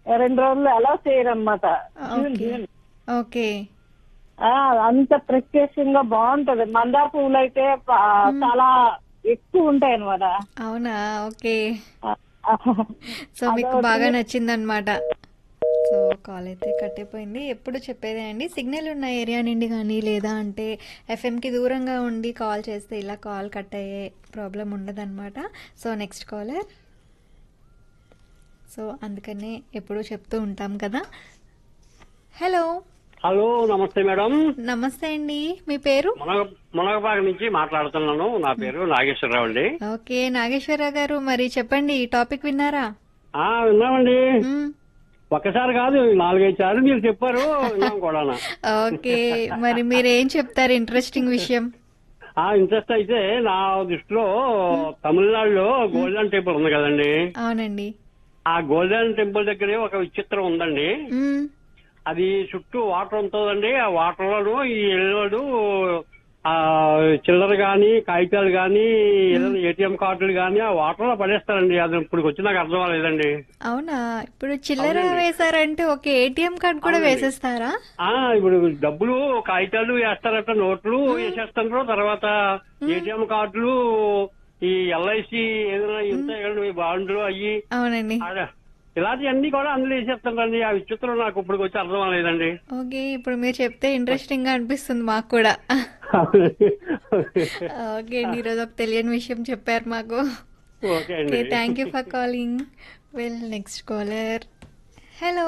రెండు రోజులు అలా చేయరన్నమాట జూన్ ఓకే జూన్ ఓకే ఆ, అంత ప్రత్యేకంగా బాగుంటది మందార పువ్వులు అయితే ప- చాలా ఎక్కువ ఉంటాయి అనమాట అవునా ఓకే సో మీకు బాగా నచ్చిందనమాట సో కాల్ అయితే కట్ అయిపోయింది ఎప్పుడు చెప్పేదే అండి సిగ్నల్ ఉన్న ఏరియా నుండి కానీ లేదా అంటే ఎఫ్ఎంకి దూరంగా ఉండి కాల్ చేస్తే ఇలా కాల్ కట్ అయ్యే ప్రాబ్లం ఉండదన్నమాట సో నెక్స్ట్ కాలర్ సో అందుకనే ఎప్పుడూ చెప్తూ ఉంటాం కదా హలో హలో నమస్తే మేడం నమస్తే అండి మీ పేరు మునగ మునగపాక నుంచి మాట్లాడుతున్నాను నా పేరు నాగేశ్వరరావు అండి ఓకే నాగేశ్వరరావు గారు మరి చెప్పండి ఈ టాపిక్ విన్నారా ఆ విన్నామండి మ్మ్. ఒక్కసారి కాదు నాలుగైదు సార్లు మీరు చెప్పారు విన్నాం కూడా ఓకే మరి మీరు ఏం చెప్తారు ఇంట్రెస్టింగ్ విషయం ఆ ఇంట్రెస్ట్ అయితే నా దృష్టిలో తమిళనాడులో గోల్డెన్ టెంపుల్ ఉంది కదండి అవునండి ఆ గోల్డెన్ టెంపుల్ దగ్గరే ఒక విచిత్రం ఉందండి మ్మ్. అది చుట్టూ వాటర్ ఉంటుందండి ఆ వాటర్ లోను ఈ ఎల్లోడు ఆ చిల్లర గాని కాగితాలు గాని ఏదైనా ఏటీఎం కార్డులు గాని ఆ వాటర్ లో పడేస్తారండి అది ఇప్పుడు వచ్చి నాకు అర్థం అవ్వలేదండి అవునా ఇప్పుడు చిల్లర వేశారంటే ఓకే ఏటీఎం కార్డ్ కూడా వేసేస్తారా ఆ ఇప్పుడు డబ్బులు కాగితాలు వేస్తారట నోట్లు వేసేస్తారు తర్వాత ఏటీఎం కార్డులు ఈ ఎల్ఐసి ఏదైనా ఉంటాయి కదండి బాండ్లు అయ్యి అవునండి ఆడ- ఇలాంటివన్నీ కూడా అందులో వేసేస్తారండి ఆ విచిత్రం నాకు ఇప్పుడు వచ్చి అర్థం అవ్వలేదండి ఓకే ఇప్పుడు మీరు చెప్తే ఇంట్రెస్టింగ్ గా అనిపిస్తుంది మాకు కూడా ఓకే అండి ఈరోజు ఒక తెలియని విషయం చెప్పారు మాకు ఓకే ఓకే అండి thank you for calling well next caller hello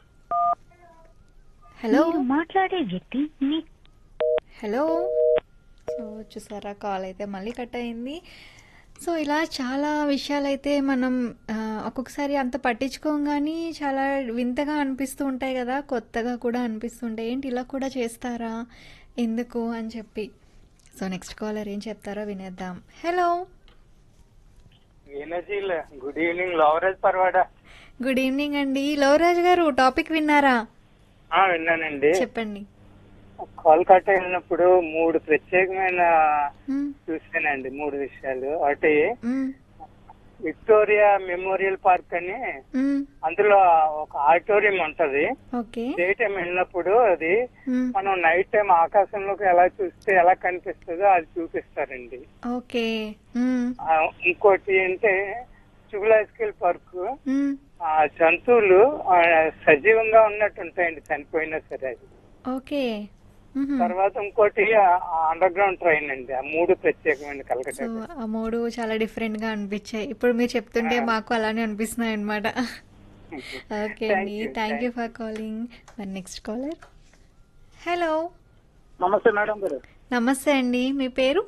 hello మీరు మాట్లాడే వ్యక్తి మీ హలో సో చూసారా కాల్ అయితే మళ్ళీ కట్ అయింది సో ఇలా చాలా విషయాలైతే మనం ఆ, ఒక్కొక్కసారి అంత పట్టించుకోం కానీ చాలా వింతగా అనిపిస్తూ ఉంటాయి కదా కొత్తగా కూడా అనిపిస్తుంటాయి ఏంటి ఇలా కూడా చేస్తారా ఎందుకు అని చెప్పి సో నెక్స్ట్ కాలర్ ఏం చెప్తారో వినేద్దాం హలో వీణజీల్ గుడ్ ఈవినింగ్ లోవరేజ్ పర్వాడ గుడ్ ఈవినింగ్ అండి లవరాజ్ గారు టాపిక్ విన్నారా ఆ, విన్నానండి చెప్పండి కోల్కతా వెళ్ళినప్పుడు మూడు ప్రత్యేకమైన మ్, చూసానండి మూడు విషయాలు ఒకటి మ్, విక్టోరియా మెమోరియల్ పార్క్ అని మ్, అందులో ఒక ఆడిటోరియం ఉంటది ఓకే డే టైం వెళ్ళినప్పుడు అది మ్, మనం నైట్ టైం ఆకాశంలోకి ఎలా చూస్తే ఎలా కనిపిస్తుందో అది చూపిస్తారండి ఓకే మ్, ఆ, ఇంకోటి అంటే చుగులాస్కిల్ పార్క్ మ్, ఆ జంతువులు ఆ, సజీవంగా ఉన్నట్టు ఉంటాయండి చనిపోయినా సరే అది ఓకే మ్హూ. తర్వాత ఇంకోటి అండర్ గ్రౌండ్ ట్రైన్ అండి ఆ మూడు ప్రత్యేకమైన సో కలకటా ఆ మూడు చాలా డిఫరెంట్ గా అనిపించాయి ఇప్పుడు మీరు చెప్తుంటే మాకు అలానే అనిపిస్తున్నాయి అనమాట ఓకే అండి థ్యాంక్ యూ ఫర్ కాలింగ్ మరి నెక్స్ట్ కాలర్ హలో నమస్తే మేడం గారు నమస్తే అండి మీ పేరు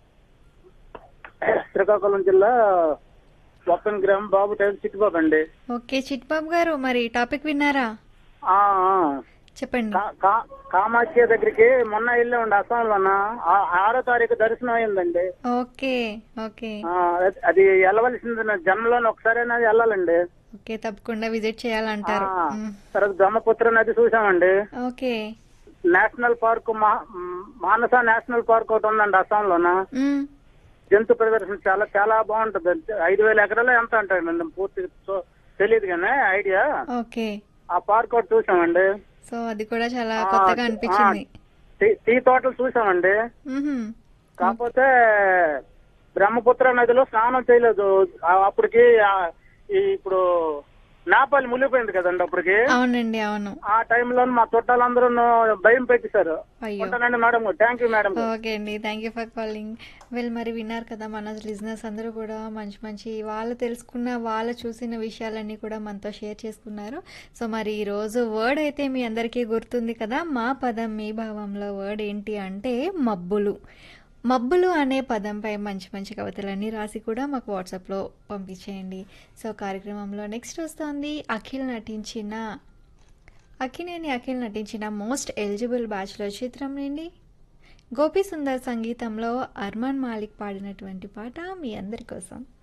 శ్రీకాకుళం జిల్లా ఒక్కన్ గ్రామం బాబు టైల్ చిట్టుబాబు అండి ఓకే చిట్బాబు గారు మరి టాపిక్ విన్నారా ఆ, ఆ. చెప్పండి కా- కా- కామాఖ్య దగ్గరికి మొన్న వెళ్ళామండి అస్సాంలోన ఆ- ఆరో తారీఖు దర్శనం అయిందండి ఓకే ఓకే ఆ, అది- అది వెళ్ళవలసింది జన్మలోని ఒకసారైనా వెళ్ళాలండి ఓకే తప్పకుండా విజిట్ చేయాలంటారు ఆ, మ్, తర్వాత బ్రహ్మపుత్ర నది చూసామండి ఓకే నేషనల్ పార్క్ మా- మానస నేషనల్ పార్క్ ఒకటి ఉందండి అస్సాంలోన మ్, జంతు ప్రదర్శన చాలా చాలా బాగుంటుంది ఐదు వేల ఎకరాలు ఎంత అంటాయండి పూర్తి సో- తెలియదు కానీ ఐడియా ఓకే ఆ పార్క్ ఒకటి చూసామండి సో అది కూడా చాలా ఆ, కొత్తగా అనిపించింది టీ- టీ తోటలు చూసామండి మ్హూ. కాకపోతే బ్రహ్మపుత్ర నదిలో స్నానం చేయలేదు ఆ- అప్పటికి ఆ, ఈ ఇప్పుడు నేపాల్ మునిగిపోయింది కదండి అప్పటికి అవునండి అవును ఆ టైంలో మా చుట్టాలందరూ భయం పెట్టేశారు అయ్యో ఉంటానండి madam thank you madam okay అండి thank you for calling well మరి విన్నారు కదా మన లిజినెస్ అందరూ కూడా మంచి మంచి వాళ్ళు తెలుసుకున్న వాళ్ళు చూసిన విషయాలన్నీ కూడా మనతో షేర్ చేసుకున్నారు సో మరి ఈరోజు వర్డ్ అయితే మీ అందరికీ గుర్తుంది కదా మా పదం మీ భావంలో వర్డ్ ఏంటి అంటే మబ్బులు మబ్బులు అనే పదంపై మంచి మంచి కవితలన్నీ రాసి కూడా మాకు వాట్సాప్లో పంపించేయండి సో కార్యక్రమంలో నెక్స్ట్ వస్తుంది అఖిల్ నటించిన అక్కినేని అఖిల్ నటించిన మోస్ట్ ఎలిజిబుల్ బ్యాచ్లర్ చిత్రం నుండి గోపీ సుందర్ సంగీతంలో అర్మాన్ మాలిక్ పాడినటువంటి పాట మీ అందరి కోసం